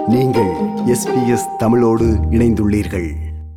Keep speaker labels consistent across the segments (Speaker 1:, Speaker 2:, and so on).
Speaker 1: நீங்கள் எஸ்பிஎஸ் தமிழோடு இணைந்துள்ளீர்கள்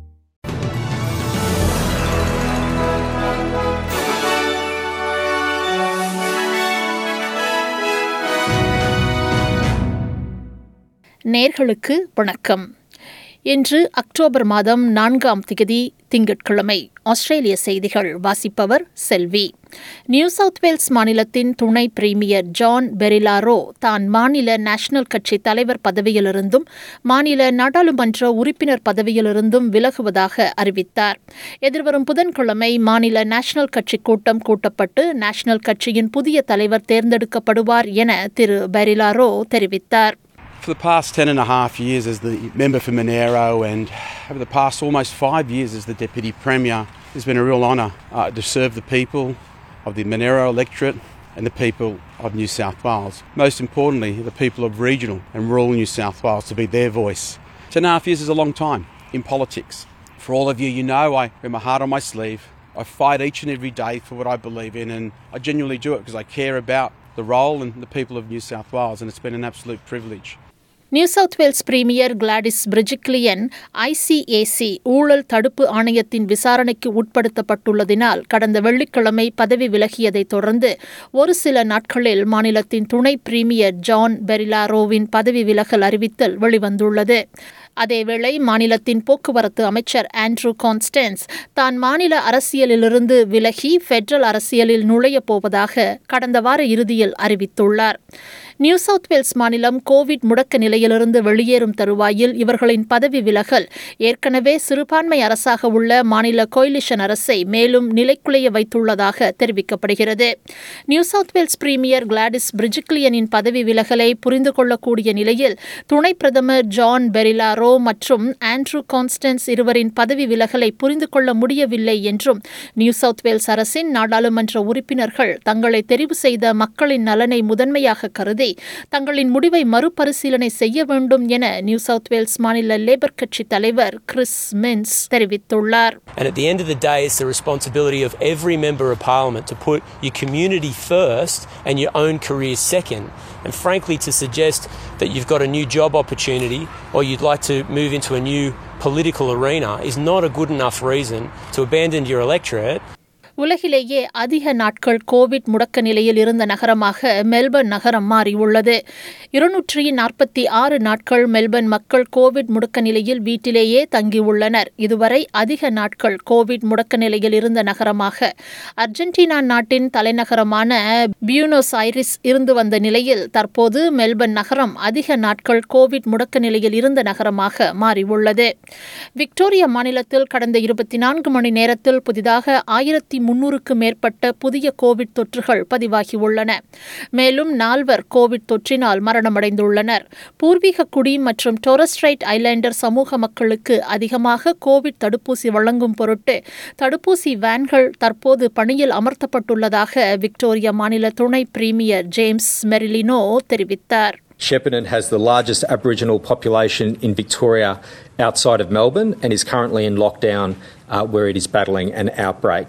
Speaker 2: நேர்களுக்கு வணக்கம் இன்று அக்டோபர் மாதம் நான்காம் திகதி திங்கட்கிழமை ஆஸ்திரேலிய செய்திகள் வாசிப்பவர் செல்வி நியூ சவுத் வேல்ஸ் மாநிலத்தின் துணை பிரீமியர் ஜான் பெரிலாரோ தான் மாநில நேஷனல் கட்சி தலைவர் பதவியிலிருந்தும் மாநில நாடாளுமன்ற உறுப்பினர் பதவியிலிருந்தும் விலகுவதாக அறிவித்தார் எதிர்வரும் புதன்கிழமை மாநில நேஷனல் கட்சி கூட்டம் கூட்டப்பட்டு நேஷனல் கட்சியின் புதிய தலைவர் தேர்ந்தெடுக்கப்படுவார் என திரு பெரிலாரோ தெரிவித்தார்
Speaker 3: For the past 10 and a half years as the member for Monero and over the past almost five years as the Deputy Premier, it's been a real honour uh, to serve the people of the Monero electorate and the people of New South Wales. Most importantly, the people of regional and rural New South Wales to be their voice. Ten and a half years is a long time in politics. For all of you, you know I wear my heart on my sleeve. I fight each and every day for what I believe in, and I genuinely do it because I care about the role and the people of New South Wales, and it's been an absolute privilege.
Speaker 2: New South Wales premier Gladys Berejiklian ICAC ஊழல் தடுப்பு ஆணையத்தின் விசாரணைக்கு உட்படுத்தப்பட்டுள்ளதினால் கடந்த வெள்ளிக்கிழமை பதவி விலகியதைத் தொடர்ந்து ஒரு சில நாட்களில் மாநிலத்தின் துணை பிரீமியர் ஜான் பெரிலாரோவின் பதவி விலகல் அறிவித்தல் வெளிவந்துள்ளது அதேவேளை மாநிலத்தின் போக்குவரத்து அமைச்சர் ஆண்ட்ரூ கான்ஸ்டன்ஸ் தான் மாநில அரசியலிலிருந்து விலகி பெட்ரல் அரசியலில் நுழையப் போவதாக கடந்த வார இறுதியில் அறிவித்துள்ளார் நியூ சவுத் வேல்ஸ் மாநிலம் கோவிட் முடக்க நிலையிலிருந்து வெளியேறும் தருவாயில் இவர்களின் பதவி விலகல் ஏற்கனவே சிறுபான்மை அரசாக உள்ள மாநில கோயிலிஷன் அரசை மேலும் நிலைக்குலைய வைத்துள்ளதாக தெரிவிக்கப்படுகிறது New South Wales premier Gladys பிரிஜிக்லியனின் பதவி விலகலை புரிந்து கொள்ளக்கூடிய நிலையில் துணை பிரதமர் ஜான் பெரிலாரோ மற்றும் ஆண்ட்ரூ கான்ஸ்டன்ஸ் இருவரின் பதவி விலகலை புரிந்து கொள்ள முடியவில்லை என்றும் நியூ சவுத் வேல்ஸ் அரசின் நாடாளுமன்ற உறுப்பினர்கள் தங்களை தெரிவு செய்த மக்களின் நலனை முதன்மையாக கருதி தங்களின் முடிவை மறுபரிசீலனை செய்ய வேண்டும் என நியூ சவுத் வேல்ஸ் மாநில லேபர் கட்சி தலைவர் கிறிஸ் மின்ஸ் தெரிவித்துள்ளார்
Speaker 4: And at the end of the day, it's the responsibility of every member of parliament to put your community first and your own career second. And frankly, to suggest that you've got a new job opportunity or you'd like to move into a new political arena is not a good enough reason to abandon your electorate.
Speaker 2: உலகிலேயே அதிக நாட்கள் Covid முடக்க நிலையில் இருந்த நகரமாக Melbourne நகரம் மாறியுள்ளது இருநூற்றி நாற்பத்தி ஆறு நாட்கள் மெல்பர்ன் மக்கள் கோவிட் முடக்க நிலையில் வீட்டிலேயே தங்கியுள்ளனர் இதுவரை அதிக நாட்கள் கோவிட் முடக்க நிலையில் இருந்த நகரமாக அர்ஜென்டினா நாட்டின் தலைநகரமான பியூனோஸ் ஐரிஸ் இருந்து வந்த நிலையில் தற்போது மெல்பர்ன் நகரம் அதிக நாட்கள் கோவிட் முடக்க நிலையில் இருந்த நகரமாக மாறியுள்ளது விக்டோரியா மாநிலத்தில் கடந்த இருபத்தி நான்கு மணி நேரத்தில் புதிதாக ஆயிரத்தி முன்னூறுக்கு மேற்பட்ட புதிய கோவிட் தொற்றுகள் பதிவாகியுள்ளன மேலும் நால்வர் கோவிட் தொற்றினால் மரணமடைந்துள்ளனர் பூர்வீக குடி மற்றும் டோரஸ்ட்ரைட் ஐலாண்டர் சமூக மக்களுக்கு அதிகமாக கோவிட் தடுப்பூசி வழங்கும் பொருட்டு தடுப்பூசி வேன்கள் தற்போது பணியில் அமர்த்தப்பட்டுள்ளதாக விக்டோரியா மாநில துணை பிரீமியர் ஜேம்ஸ் மெரிலினோ தெரிவித்தார்
Speaker 5: Shepparton has the largest Aboriginal population in Victoria outside of Melbourne and is currently in lockdown uh, where it is battling an outbreak.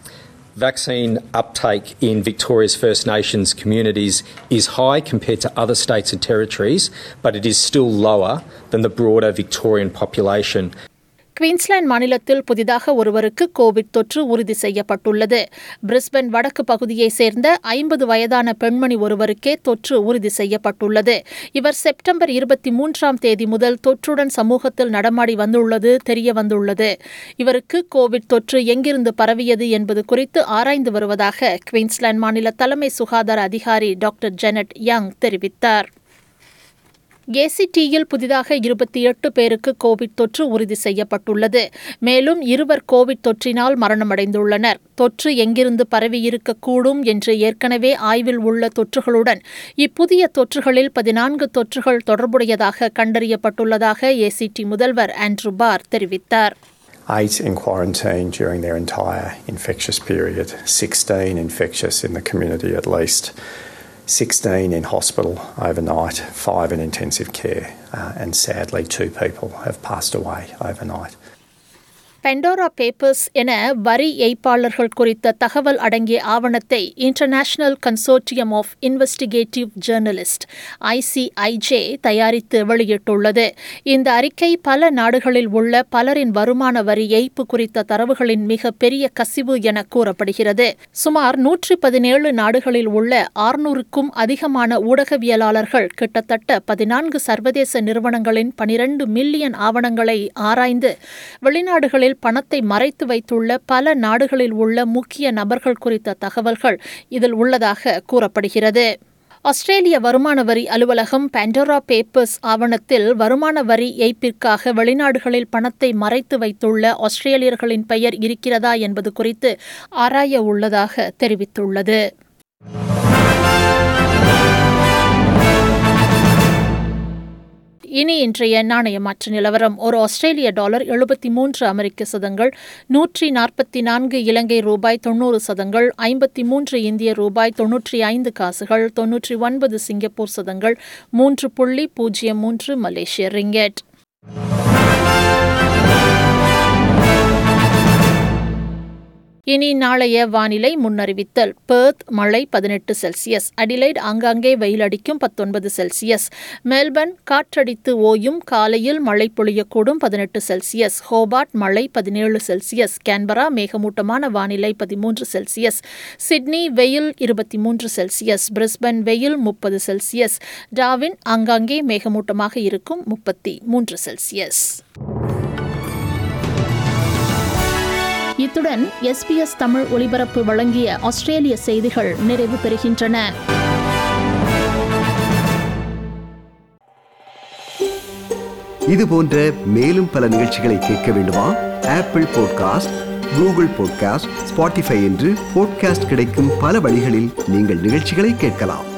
Speaker 5: Vaccine uptake in Victoria's First Nations communities is high compared to other states and territories, but it is still lower than the broader Victorian population.
Speaker 2: Queensland மாநிலத்தில் புதிதாக ஒருவருக்கு Covid தொற்று உறுதி செய்யப்பட்டுள்ளது Brisbane வடக்கு பகுதியைச் சேர்ந்த ஐம்பது வயதான பெண்மணி ஒருவருக்கே தொற்று உறுதி செய்யப்பட்டுள்ளது இவர் செப்டம்பர் இருபத்தி மூன்றாம் தேதி முதல் தொற்றுடன் சமூகத்தில் நடமாடி வந்துள்ளது தெரியவந்துள்ளது இவருக்கு கோவிட் தொற்று எங்கிருந்து பரவியது என்பது குறித்து ஆராய்ந்து வருவதாக குவீன்ஸ்லாந்து மாநில தலைமை சுகாதார அதிகாரி டாக்டர் ஜெனட் யங் தெரிவித்தார் ஏசிடியில் புதிதாக இருபத்தி எட்டு பேருக்கு கோவிட் தொற்று உறுதி செய்யப்பட்டுள்ளது மேலும் இருவர் கோவிட் தொற்றினால் மரணமடைந்துள்ளனர் தொற்று எங்கிருந்து பரவியிருக்கக்கூடும் என்று ஏற்கனவே ஆய்வில் உள்ள தொற்றுகளுடன் இப்புதிய தொற்றுகளில் பதினான்கு தொற்றுகள் தொடர்புடையதாக கண்டறியப்பட்டுள்ளதாக ஏசிடி முதல்வர் ஆண்ட்ரூ பார் தெரிவித்தார்
Speaker 6: eight in quarantine during their entire infectious period, 16 infectious in the community at least, 16 in hospital overnight, five in intensive care, uh, and sadly, two people have passed away overnight.
Speaker 2: Pandora Papers என வரி ஏய்ப்பாளர்கள் குறித்த தகவல் அடங்கிய ஆவணத்தை International Consortium of Investigative Journalist ICIJ தயாரித்து வெளியிட்டுள்ளது இந்த அறிக்கை பல நாடுகளில் உள்ள பலரின் வருமான வரி ஏய்ப்பு குறித்த தரவுகளின் மிக பெரிய கசிவு என கூறப்படுகிறது சுமார் நூற்றி பதினேழு நாடுகளில் உள்ள ஆறுநூறுக்கும் அதிகமான ஊடகவியலாளர்கள் கிட்டத்தட்ட பதினான்கு சர்வதேச நிறுவனங்களின் பனிரண்டு மில்லியன் ஆவணங்களை ஆராய்ந்து வெளிநாடுகளில் பணத்தை மறைத்து வைத்துள்ள பல நாடுகளில் உள்ள முக்கிய நபர்கள் குறித்த தகவல்கள் இதில் உள்ளதாக கூறப்படுகிறது ஆஸ்திரேலிய வருமான வரி அலுவலகம் பாண்டோரா பேப்பர்ஸ் ஆவணத்தில் வருமான வரி ஏய்ப்பிற்காக வெளிநாடுகளில் பணத்தை மறைத்து வைத்துள்ள ஆஸ்திரேலியர்களின் பெயர் இருக்கிறதா என்பது குறித்து ஆராய உள்ளதாக தெரிவித்துள்ளது இனி இன்றைய நாணய மாற்று நிலவரம் ஒரு ஆஸ்திரேலிய டாலர் எழுபத்தி மூன்று அமெரிக்க சதங்கள் நூற்றி நாற்பத்தி நான்கு இலங்கை ரூபாய் தொண்ணூறு சதங்கள் ஐம்பத்தி மூன்று இந்திய ரூபாய் தொன்னூற்றி ஐந்து காசுகள் தொன்னூற்றி ஒன்பது சிங்கப்பூர் சதங்கள் மூன்று புள்ளி பூஜ்ஜியம் மூன்று மலேசிய ரிங்கெட் இனி நாளைய வானிலை முன்னறிவித்தல் பெர்த் மழை பதினெட்டு செல்சியஸ் அடிலைட் ஆங்காங்கே வெயில் அடிக்கும் பத்தொன்பது செல்சியஸ் மெல்பர்ன் காற்றடித்து ஓயும் காலையில் மழை பொழியக்கூடும் பதினெட்டு செல்சியஸ் ஹோபார்ட் மழை பதினேழு செல்சியஸ் கேன்பரா மேகமூட்டமான வானிலை பதிமூன்று செல்சியஸ் சிட்னி வெயில் இருபத்தி மூன்று செல்சியஸ் பிரிஸ்பன் வெயில் முப்பது செல்சியஸ் டாவின் ஆங்காங்கே மேகமூட்டமாக இருக்கும் முப்பத்தி மூன்று செல்சியஸ் இத்துடன் எஸ்பிஎஸ் தமிழ் ஒலிபரப்பு வழங்கிய ஆஸ்திரேலிய செய்திகள் நிறைவு பெறுகின்றன
Speaker 1: இது போன்ற மேலும் பல நிகழ்ச்சிகளை கேட்க வேண்டுமா Apple podcast Google podcast Spotify என்று பாட்காஸ்ட் கிடைக்கும் பல வழிகளில் நீங்கள் நிகழ்ச்சிகளை கேட்கலாம்